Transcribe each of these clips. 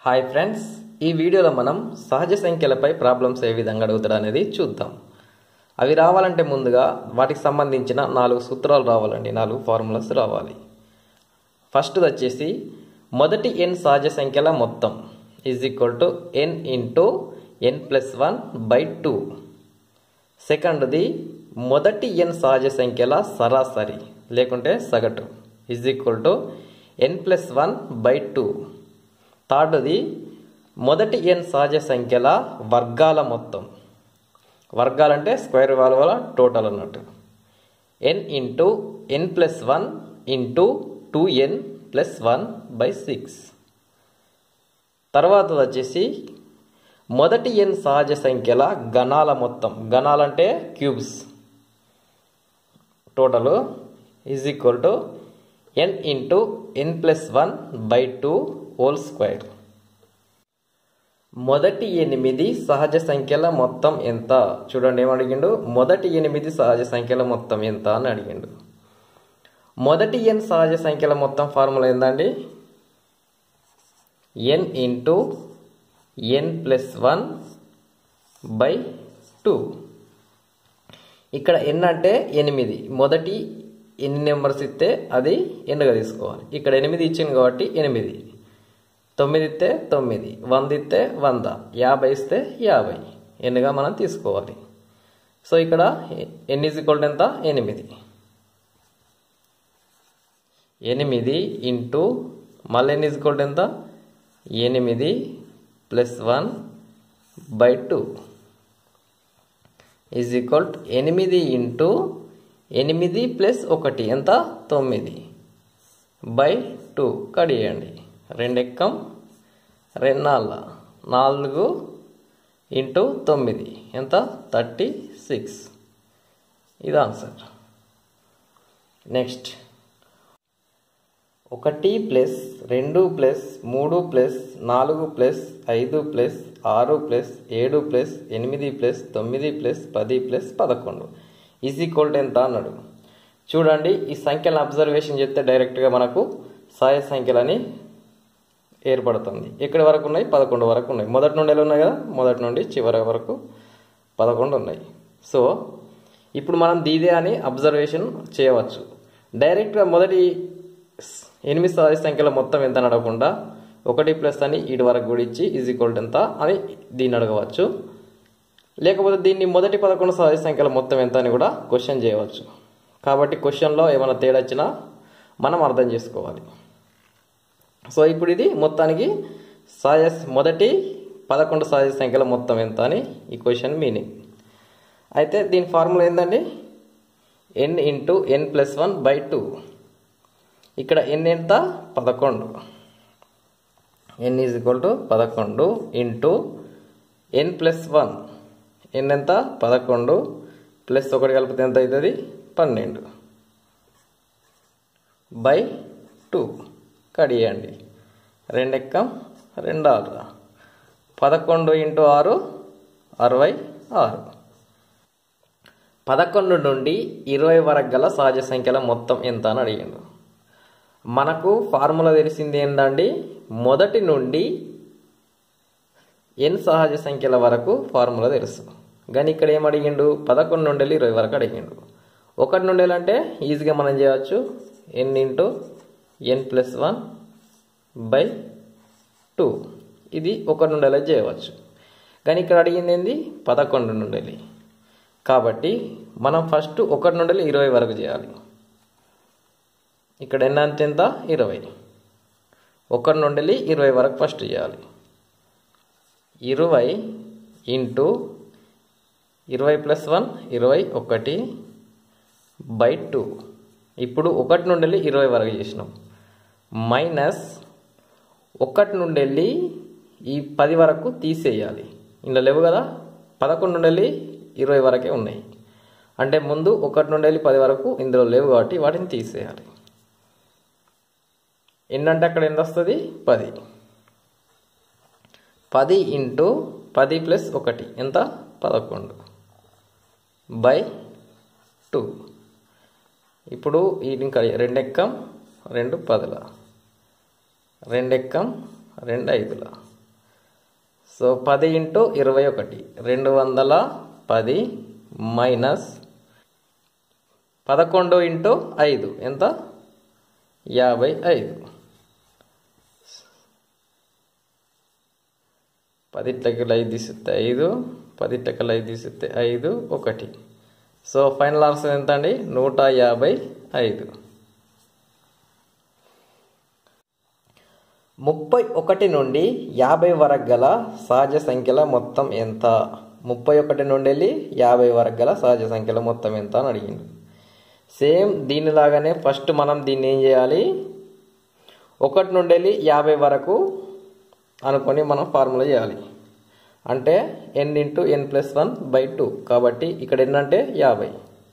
hi friends ఈ వీడియోలో మనం సహజ సంఖ్యలపై ప్రాబ్లమ్స్ ఏ విధంగా అడుగుతాడు అనేది చూద్దాం అవి రావాలంటే ముందుగా వాటికి సంబంధించిన నాలుగు సూత్రాలు రావాలండి నాలుగు ఫార్ములాస్ రావాలి ఫస్ట్ వచ్చేసి మొదటి ఎన్ సహజ సంఖ్యల మొత్తం is equal to N into N plus one by two సెకండ్ది మొదటి ఎన్ సహజ సంఖ్యల సరాసరి లేకుంటే సగటు is equal to N plus one by two థర్డ్ది మొదటి ఎన్ సహజ సంఖ్యల వర్గాల మొత్తం వర్గాలంటే స్క్వేర్ వాల్వల టోటల్ అన్నట్టు N into N plus one into two N plus one by six తర్వాత వచ్చేసి మొదటి ఎన్ సహజ సంఖ్యల గణాల మొత్తం గణాలంటే cubes total is equal to N into N plus one by two whole square మొదటి ఎనిమిది సహజ సంఖ్యల మొత్తం ఎంత చూడండి ఏమడిగిండు మొదటి ఎనిమిది సహజ సంఖ్యల మొత్తం ఎంత అని అడిగిండు మొదటి ఎన్ సహజ సంఖ్యల మొత్తం ఫార్ములా ఏందండి ఎన్ into N plus one by two ఇక్కడ ఎన్ అంటే ఎనిమిది మొదటి ఎన్ని నెంబర్స్ ఇస్తే అది ఎన్నుగా తీసుకోవాలి ఇక్కడ ఎనిమిది ఇచ్చింది కాబట్టి ఎనిమిది తొమ్మిది ఇస్తే తొమ్మిది వంద ఇస్తే వంద యాభై ఇస్తే యాభై ఎన్నుగా మనం తీసుకోవాలి సో ఇక్కడ ఎన్ ఈజ్ ఈక్వల్ ఎంత ఎనిమిది ఎనిమిది ఇంటూ మళ్ళీ ఎన్ ఈజ్ ఈక్వల్ ఎంత ఎనిమిది plus one by two is equal ఎనిమిది ఇంటూ ఎనిమిది ప్లస్ ఒకటి ఎంత తొమ్మిది బై టూ కడియండి రెండు ఎక్కం రెండు నాలుగు నాలుగు ఇంటూ తొమ్మిది ఎంత థర్టీ సిక్స్ ఇది ఆన్సర్ నెక్స్ట్ ఒకటి ప్లస్ రెండు ప్లస్ మూడు ప్లస్ నాలుగు ప్లస్ ఐదు ప్లస్ ఆరు ప్లస్ ఏడు ప్లస్ ఎనిమిది ప్లస్ తొమ్మిది ప్లస్ పది ప్లస్ పదకొండు ఈజ్ ఈక్వల్ టు ఎంత అన్నాడు చూడండి ఈ సంఖ్యలను అబ్జర్వేషన్ చేస్తే డైరెక్ట్గా మనకు సాయ సంఖ్యలని ఏర్పడుతుంది ఎక్కడి వరకు ఉన్నాయి పదకొండు వరకు ఉన్నాయి మొదటి నుండి ఎలా ఉన్నాయి కదా మొదటి నుండి చివరి వరకు పదకొండు ఉన్నాయి సో ఇప్పుడు మనం దీదే అని అబ్జర్వేషన్ చేయవచ్చు డైరెక్ట్గా మొదటి ఎనిమిది సాయ సంఖ్యల మొత్తం ఎంత అడగకుండా ఒకటి ప్లస్ అని ఇటు వరకు కూడా ఇచ్చి ఈజ్ ఈక్వల్ ఎంత అని దీన్ని అడగవచ్చు లేకపోతే దీన్ని మొదటి పదకొండు సహజ సంఖ్యల మొత్తం ఎంత అని కూడా క్వశ్చన్ చేయవచ్చు కాబట్టి క్వశ్చన్లో ఏమైనా తేడా వచ్చినా మనం అర్థం చేసుకోవాలి సో ఇప్పుడు ఇది మొత్తానికి సహజ మొదటి పదకొండు సహజ సంఖ్యల మొత్తం ఎంత అని ఈ క్వశ్చన్ మీనింగ్ అయితే దీని ఫార్ములా ఏంటండి ఎన్ into N plus one by two ఇక్కడ ఎన్ ఎంత పదకొండు ఎన్ ఈజ్ ఈక్వల్ టు పదకొండు ఇంటూ ఎన్ ప్లస్ వన్ ఎన్ ఎంత పదకొండు ప్లస్ ఒకటి కలిపితే ఎంత అవుతుంది పన్నెండు బై టూ కడియండి రెండు ఎక్కం రెండు ఆరు పదకొండు ఇంటూ ఆరు అరవై ఆరు పదకొండు నుండి ఇరవై వరకు గల సహజ సంఖ్యల మొత్తం ఎంత అని అడిగిండు మనకు ఫార్ములా తెలిసింది ఏంటండి మొదటి నుండి ఎన్ సహజ సంఖ్యల వరకు ఫార్ములా తెలుసు కానీ ఇక్కడ ఏం అడిగిండు పదకొండు నుండి ఇరవై వరకు అడిగిండు ఒకటి నుండి అంటే ఈజీగా మనం చేయవచ్చు n into N plus one by two ఇది ఒకటి నుండి చేయవచ్చు కానీ ఇక్కడ అడిగింది ఏంది పదకొండు నుండి కాబట్టి మనం ఫస్ట్ ఒకటి నుండి ఇరవై వరకు చేయాలి ఇక్కడ ఎన్ అంటే ఎంత ఇరవై ఒకటి నుండి ఇరవై వరకు ఫస్ట్ చేయాలి ఇరవై ఇంటూ ఇరవై ప్లస్ వన్ ఇరవై ఒకటి బై టూ ఇప్పుడు ఒకటి నుండి వెళ్ళి ఇరవై వరకు చేసినాం మైనస్ ఒకటి నుండి వెళ్ళి ఈ పది వరకు తీసేయాలి ఇందులో లేవు కదా పదకొండు నుండి వెళ్ళి ఇరవై వరకే ఉన్నాయి అంటే ముందు ఒకటి నుండి వెళ్ళి పది వరకు ఇందులో లేవు కాబట్టి వాటిని తీసేయాలి ఎన్నంటే అక్కడ ఎంత వస్తుంది పది పది ఇంటూ పది ప్లస్ ఒకటి ఎంత పదకొండు బై టూ ఇప్పుడు ఇంకా రెండు ఎక్కం రెండు పదుల రెండు ఎక్కం రెండు ఐదుల సో పది ఇంటూ ఇరవై ఒకటి రెండు వందల పది మైనస్ పదకొండు ఇంటూ ఐదు ఎంత యాభై ఐదు పది టెక్కలు ఐదు తీసిస్తే ఐదు పది టెక్కలు ఐదు తీసిస్తే ఐదు ఒకటి సో ఫైనల్ ఆన్సర్ ఎంత అండి నూట యాభై ఐదు ముప్పై ఒకటి నుండి యాభై వరకు గల సహజ సంఖ్యల మొత్తం ఎంత ముప్పై ఒకటి నుండి వెళ్ళి యాభై వరకు గల సహజ సంఖ్యల మొత్తం ఎంత అని అడిగిండు సేమ్ దీనిలాగానే ఫస్ట్ మనం దీన్ని ఏం చేయాలి ఒకటి నుండి వెళ్ళి యాభై వరకు అనుకొని మనం ఫార్ములా చేయాలి అంటే n into N plus one by two కాబట్టి ఇక్కడ ఎన్నంటే యాభై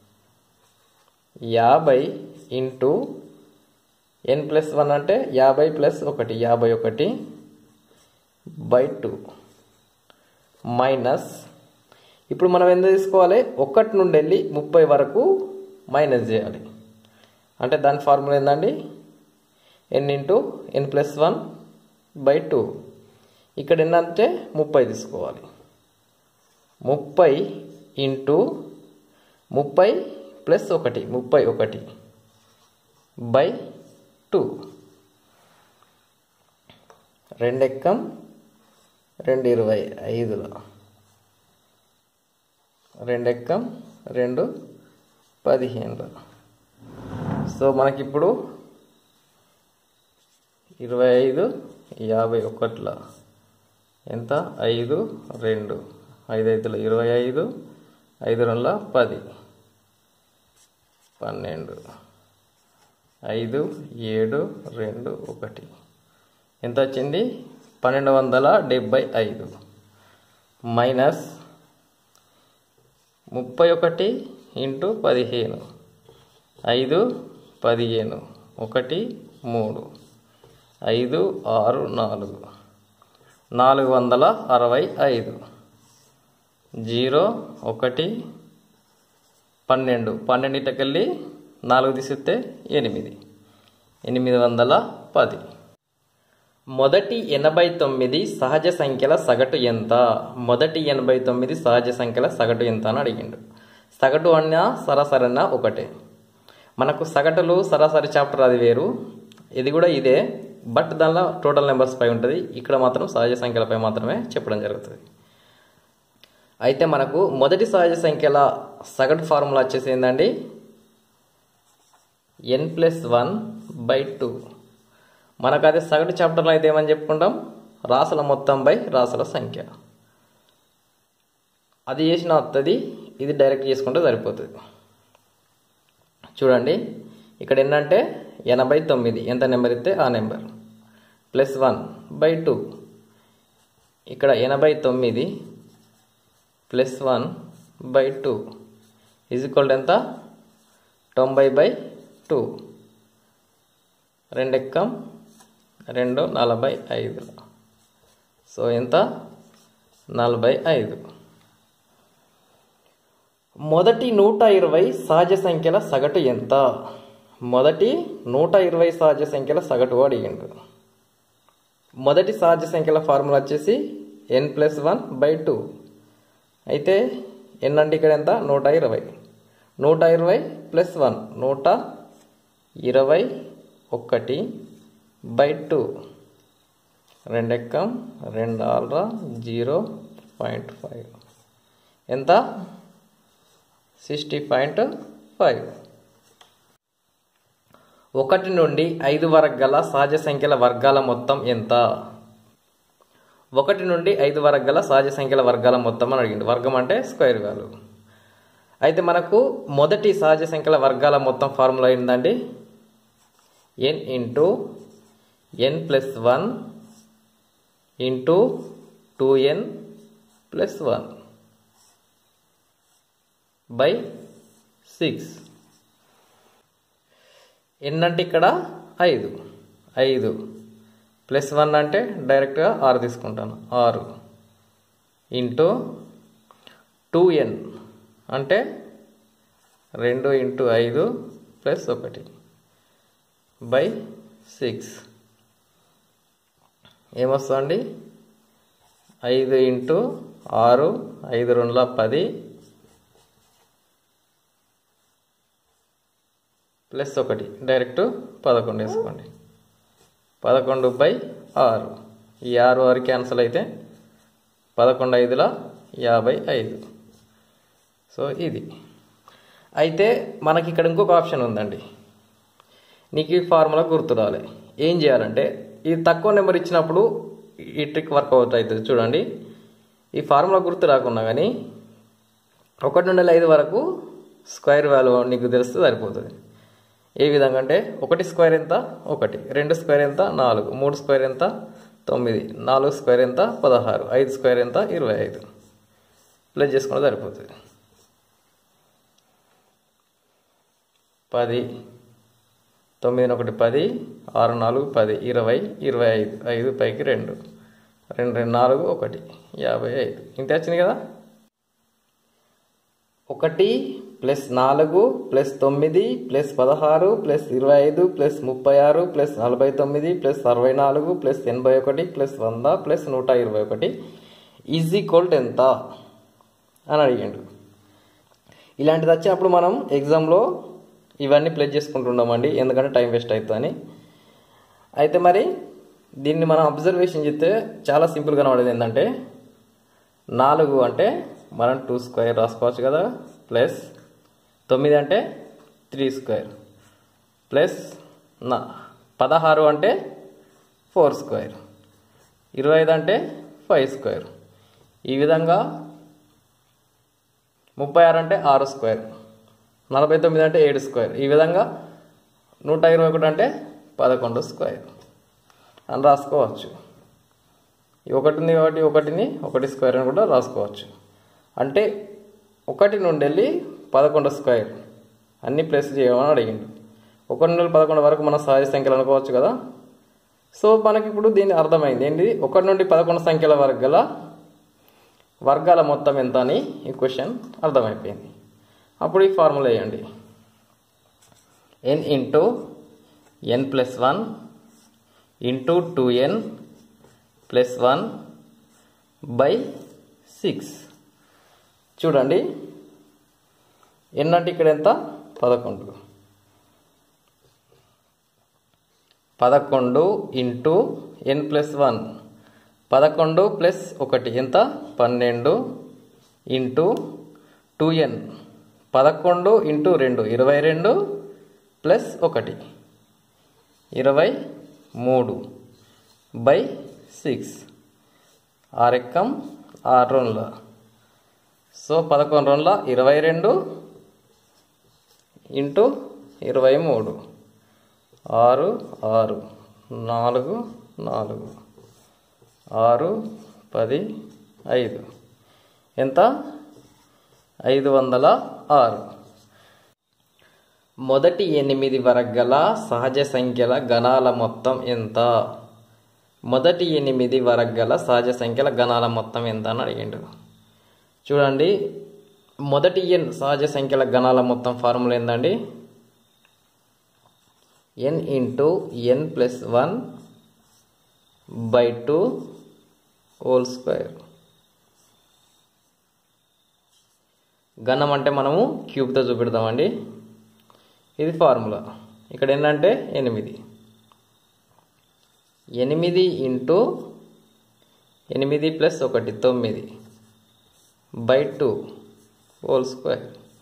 యాభై ఇంటూ ఎన్ ప్లస్ వన్ అంటే యాభై ప్లస్ ఒకటి యాభై ఒకటి బై టూ మైనస్ ఇప్పుడు మనం ఎంత తీసుకోవాలి ఒకటి నుండి వెళ్ళి ముప్పై వరకు మైనస్ చేయాలి అంటే దాని ఫార్ములా ఏందండి ఎన్ into N plus one by two ఇక్కడ ఏంటంటే ముప్పై తీసుకోవాలి ముప్పై ఇంటూ ముప్పై ప్లస్ ఒకటి ముప్పై ఒకటి బై టూ రెండు ఎక్కం రెండు ఇరవై ఐదులో రెండు ఎక్కం రెండు పదిహేనులో సో మనకిప్పుడు ఇరవై ఐదు యాభై ఒకటిలో ఎంత ఐదు రెండు ఐదు ఐదులో ఇరవై ఐదు ఐదు రెండుల పది పన్నెండు ఐదు ఏడు రెండు ఒకటి ఎంత వచ్చింది పన్నెండు వందల డెబ్బై ఐదు మైనస్ ముప్పై ఒకటి ఇంటూ పదిహేను ఐదు పదిహేను ఒకటి మూడు ఐదు ఆరు నాలుగు నాలుగు వందల అరవై ఐదు జీరో ఒకటి పన్నెండు పన్నెండింటికెళ్ళి నాలుగు తీసిస్తే ఎనిమిది ఎనిమిది వందల పది మొదటి ఎనభై తొమ్మిది సహజ సంఖ్యల సగటు ఎంత మొదటి ఎనభై తొమ్మిది సహజ సంఖ్యల సగటు ఎంత అని అడిగిండు సగటు అన్నా సరాసరి అన్నా ఒకటే మనకు సగటులు సరాసరి చాప్టర్ అది వేరు ఇది కూడా ఇదే బట్ దానిలో టోటల్ నెంబర్స్ పై ఉంటుంది ఇక్కడ మాత్రం సహజ సంఖ్యలపై మాత్రమే చెప్పడం జరుగుతుంది అయితే మనకు మొదటి సహజ సంఖ్యల సగటు ఫార్ములా వచ్చేసి ఏంటండి n plus one by two మనకు అదే సగటు చాప్టర్లో అయితే ఏమని చెప్పుకుంటాం రాసుల మొత్తం బై రాసుల సంఖ్య అది చేసిన వస్తుంది ఇది డైరెక్ట్ చేసుకుంటే సరిపోతుంది చూడండి ఇక్కడ ఏంటంటే ఎనభై తొమ్మిది ఎంత నెంబర్ ఇస్తే ఆ number plus one by two ఇక్కడ ఎనభై తొమ్మిది plus one by two is equal ఎంత తొంభై బై టూ రెండు ఎక్కం రెండు నలభై ఐదు సో ఎంత నలభై ఐదు మొదటి నూట ఇరవై సహజ సంఖ్యల సగటు ఎంత మొదటి నూట ఇరవై సహజ సంఖ్యల సగటు అడిగిండు మొదటి సహజ సంఖ్యల ఫార్ములా వచ్చేసి n plus one by two అయితే ఎన్ అంటే ఇక్కడ ఎంత నూట ఇరవై నూట ఇరవై ప్లస్ వన్ నూట ఇరవై ఒకటి బై టూ రెండు ఎక్కం రెండు ఆల్రా జీరో పాయింట్ ఫైవ్ ఎంత సిక్స్టీ పాయింట్ ఫైవ్ ఒకటి నుండి ఐదు వరకు గల సహజ సంఖ్యల వర్గాల మొత్తం ఎంత ఒకటి నుండి ఐదు వరకు గల సహజ సంఖ్యల వర్గాల మొత్తం అని అడిగింది వర్గం అంటే స్క్వేర్ వాల్యూ అయితే మనకు మొదటి సహజ సంఖ్యల వర్గాల మొత్తం ఫార్ములా ఏంటండి ఎన్ into N plus one into two N plus one by six n అంటే ఇక్కడ ఐదు ఐదు ప్లస్ వన్ అంటే డైరెక్ట్గా ఆరు తీసుకుంటాను ఆరు ఇంటూ టూ ఎన్ అంటే రెండు ఇంటూ ఐదు ప్లస్ ఒకటి బై సిక్స్ ఏమొస్తుందండి ఐదు ఇంటూ ఆరు ఐదు రెండుల పది ప్లస్ ఒకటి డైరెక్ట్ పదకొండు వేసుకోండి పదకొండు బై ఆరు ఈ ఆరు ఆరు క్యాన్సిల్ అయితే పదకొండు ఐదుల యాభై ఐదు సో ఇది అయితే మనకి ఇక్కడ ఇంకొక ఆప్షన్ ఉందండి నీకు ఈ ఫార్ములా గుర్తు రాలే ఏం చేయాలంటే ఈ తక్కువ నెంబర్ ఇచ్చినప్పుడు ఈ ట్రిక్ వర్కౌట్ అవుతుంది చూడండి ఈ ఫార్ములా గుర్తు రాకున్నా కానీ ఒకటి నుండి ఐదు వరకు స్క్వేర్ వాల్యూ నీకు తెలిస్తే సరిపోతుంది ఏ విధంగా అంటే ఒకటి స్క్వేర్ ఎంత ఒకటి రెండు స్క్వేర్ ఎంత నాలుగు మూడు స్క్వేర్ ఎంత తొమ్మిది నాలుగు స్క్వేర్ ఎంత పదహారు ఐదు స్క్వేర్ ఎంత ఇరవై ఐదు ప్లస్ చేసుకుంటే సరిపోతుంది పది తొమ్మిది ఒకటి పది ఆరు నాలుగు పది ఇరవై ఇరవై ఐదు ఐదు పైకి రెండు రెండు రెండు నాలుగు ఒకటి యాభై ఐదు ఇంత వచ్చింది కదా ఒకటి ప్లస్ నాలుగు ప్లస్ తొమ్మిది ప్లస్ పదహారు ప్లస్ ఇరవై ఐదు ప్లస్ ముప్పై ఆరు ప్లస్ నలభై తొమ్మిది ప్లస్ అరవై నాలుగు ప్లస్ ఎనభై ఒకటి ప్లస్ వంద ప్లస్ నూట ఇరవై ఒకటి ఈజ్ ఈక్వల్ టు ఎంత అని అడిగాడు ఇలాంటిది వచ్చినప్పుడు మనం ఎగ్జామ్లో ఇవన్నీ ప్లేస్ చేసుకుంటున్నామండి ఎందుకంటే టైం వేస్ట్ అవుతుందని అయితే మరి దీన్ని మనం అబ్జర్వేషన్ చేస్తే చాలా సింపుల్గా కనబడేది ఏంటంటే నాలుగు అంటే మనం టూ స్క్వేర్ రాసుకోవచ్చు కదా ప్లస్ తొమ్మిది అంటే త్రీ స్క్వేర్ ప్లస్ నా పదహారు అంటే ఫోర్ స్క్వేర్ ఇరవై ఐదు అంటే ఫైవ్ స్క్వేర్ ఈ విధంగా ముప్పై ఆరు అంటే ఆరు స్క్వేర్ నలభై తొమ్మిది అంటే ఏడు స్క్వేర్ ఈ విధంగా నూట ఇరవై ఒకటి అంటే పదకొండు స్క్వేర్ అని రాసుకోవచ్చు ఈ ఒకటి ఉంది కాబట్టి ఒకటిని ఒకటి స్క్వేర్ అని కూడా రాసుకోవచ్చు అంటే ఒకటి నుండి వెళ్ళి పదకొండు స్క్వేర్ అన్ని ప్లస్ చేయమని అడిగిండు ఒకటి నుండి పదకొండు వరకు మనం సహజ సంఖ్యలు అనుకోవచ్చు కదా సో మనకి ఇప్పుడు దీని అర్థమైంది ఏంటి ఒకటి నుండి పదకొండు సంఖ్యల వరకు గల వర్గాల మొత్తం ఎంత అని ఈ క్వశ్చన్ అర్థమైపోయింది అప్పుడు ఈ ఫార్ములా వేయండి n into N plus one into two N plus one by six చూడండి ఎన్ అంటే ఇక్కడ ఎంత పదకొండు పదకొండు ఇంటూ ఎన్ ప్లస్ వన్ పదకొండు ప్లస్ ఒకటి ఎంత పన్నెండు ఇంటూ టూ ఎన్ పదకొండు ఇంటూ రెండు ఇరవై రెండు ప్లస్ ఒకటి ఇరవై మూడు బై సిక్స్ ఆరెక్కం ఆరు రెండుల సో పదకొండు రెండుల ఇరవై రెండు ఇంటూ ఇరవై మూడు ఆరు ఆరు నాలుగు నాలుగు ఆరు పది ఐదు ఎంత ఐదు వందల ఆరు మొదటి ఎనిమిది వరకు గల సహజ సంఖ్యల గణాల మొత్తం ఎంత మొదటి ఎనిమిది వరకు గల సహజ సంఖ్యల గణాల మొత్తం ఎంత అని అడిగిండు చూడండి మొదటి ఎన్ సహజ సంఖ్యల గణాల మొత్తం ఫార్ములా ఏందండి ఎన్ into N plus one by two whole square గణం అంటే మనము క్యూబ్తో చూపెడతామండి ఇది ఫార్ములా ఇక్కడ ఏంటంటే ఎనిమిది ఎనిమిది ఇంటూ ఎనిమిది ప్లస్ ఒకటి తొమ్మిది బై టూ హోల్ స్క్వేర్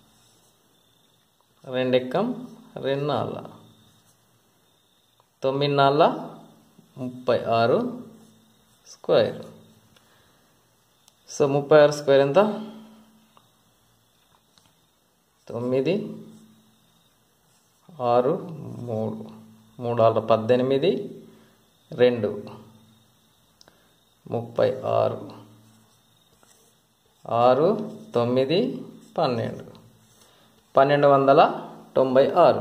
రెండు ఎక్కం రెండు నాళ్ళ తొమ్మిది నాళ్ళ ముప్పై ఆరు స్క్వేర్ సో ముప్పై ఆరు స్క్వేర్ ఎంత తొమ్మిది ఆరు మూడు మూడు ఆరు పద్దెనిమిది రెండు ముప్పై ఆరు ఆరు తొమ్మిది పన్నెండు పన్నెండు వందల తొంభై ఆరు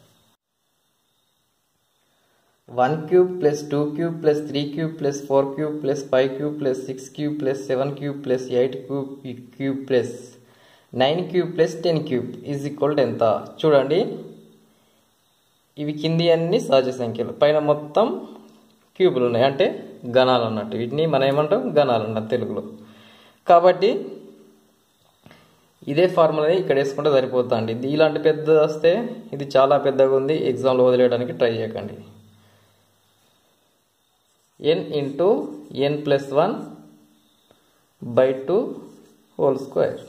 one cube plus two cube plus three cube plus four cube plus five cube plus six cube plus seven cube plus eight cube cube plus nine cube plus ten cube is equal to ఎంత చూడండి ఇవి కింది అన్ని సహజ సంఖ్యలు పైన మొత్తం క్యూబులు ఉన్నాయి అంటే గణాలు అన్నట్టు వీటిని మనం ఏమంటాం గణాలు అన్నట్టు తెలుగులో కాబట్టి ఇదే ఫార్ములాని ఇక్కడ వేసుకుంటే సరిపోతుందండి ఇది ఇలాంటి పెద్దది వస్తే ఇది చాలా పెద్దగా ఉంది ఎగ్జామ్లో వదిలేయడానికి ట్రై చేయకండి n into N plus one by two whole square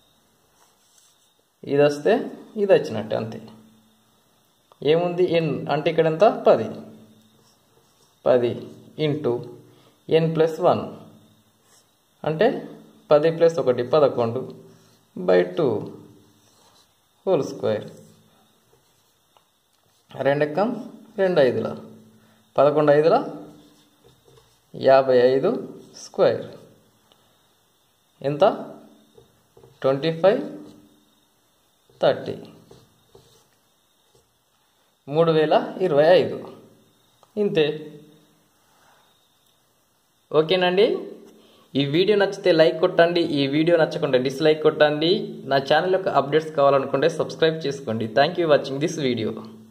ఇది వస్తే ఇది వచ్చినట్టు అంతే ఏముంది ఎన్ అంటే ఇక్కడ ఎంత పది పది ఇంటూ ఎన్ ప్లస్ వన్ అంటే పది ప్లస్ ఒకటి పదకొండు బై టూ హోల్ స్క్వేర్ రెండెక్కం రెండు ఐదుల పదకొండు ఐదుల యాభై ఐదు స్క్వేర్ ఎంత ట్వంటీ ఫైవ్ థర్టీ మూడు వేల ఇరవై ఐదు ఇంతే ఓకేనండి ఈ వీడియో నచ్చితే లైక్ కొట్టండి ఈ వీడియో నచ్చకుండా డిస్లైక్ కొట్టండి నా ఛానల్ యొక్క అప్డేట్స్ కావాలనుకుంటే సబ్స్క్రైబ్ చేసుకోండి thank you watching this video